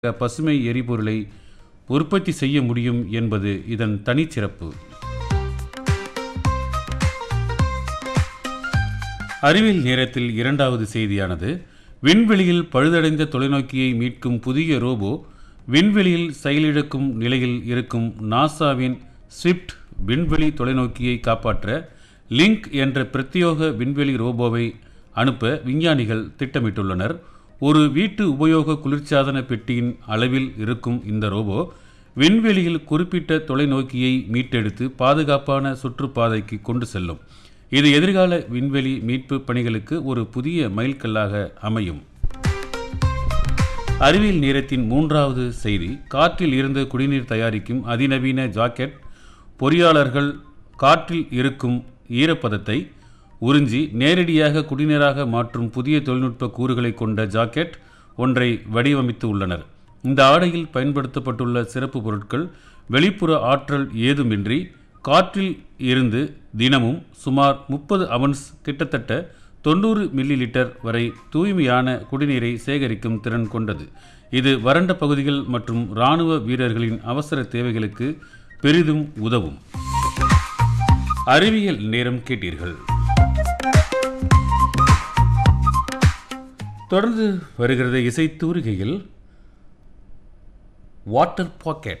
பசுமை எரிபொருளை உற்பத்தி செய்ய முடியும் என்பது இதன் தனிச்சிறப்பு அறிவியல் நேரத்தில் இரண்டாவது செய்தியானது விண்வெளியில் பழுதடைந்த தொலைநோக்கியை மீட்கும் புதிய ரோபோ விண்வெளியில் செயலிழக்கும் நிலையில் இருக்கும் நாசாவின் ஸ்விஃப்ட் விண்வெளி தொலைநோக்கியை காப்பாற்ற லிங்க் என்ற பிரத்யோக விண்வெளி ரோபோவை அனுப்ப விஞ்ஞானிகள் திட்டமிட்டுள்ளனர் ஒரு வீட்டு உபயோக குளிர்சாதன பெட்டியின் அளவில் இருக்கும் இந்த ரோபோ விண்வெளியில் குறிப்பிட்ட தொலைநோக்கியை மீட்டெடுத்து பாதுகாப்பான சுற்றுப்பாதைக்கு கொண்டு செல்லும் இது எதிர்கால விண்வெளி மீட்பு பணிகளுக்கு ஒரு புதிய மைல்கல்லாக அமையும் அறிவியல் நேரத்தின் மூன்றாவது செய்தி காற்றில் இருந்து குடிநீர் தயாரிக்கும் அதிநவீன ஜாக்கெட் பொறியாளர்கள் காற்றில் இருக்கும் ஈரப்பதத்தை உறிஞ்சி நேரடியாக குடிநீராக மாற்றும் புதிய தொழில்நுட்ப கூறுகளை கொண்ட ஜாக்கெட் ஒன்றை வடிவமைத்து உள்ளனர் இந்த ஆடையில் பயன்படுத்தப்பட்டுள்ள சிறப்பு பொருட்கள் வெளிப்புற ஆற்றல் ஏதுமின்றி காற்றில் இருந்து தினமும் சுமார் முப்பது அவன்ஸ் கிட்டத்தட்ட தொண்ணூறு மில்லி லிட்டர் வரை தூய்மையான குடிநீரை சேகரிக்கும் திறன் கொண்டது இது வறண்ட பகுதிகள் மற்றும் இராணுவ வீரர்களின் அவசர தேவைகளுக்கு பெரிதும் உதவும் அறிவியல் நேரம் கேட்டீர்கள் தொடர்ந்து வருகிறது இசைத்தூரிகையில் வாட்டர் பாக்கெட்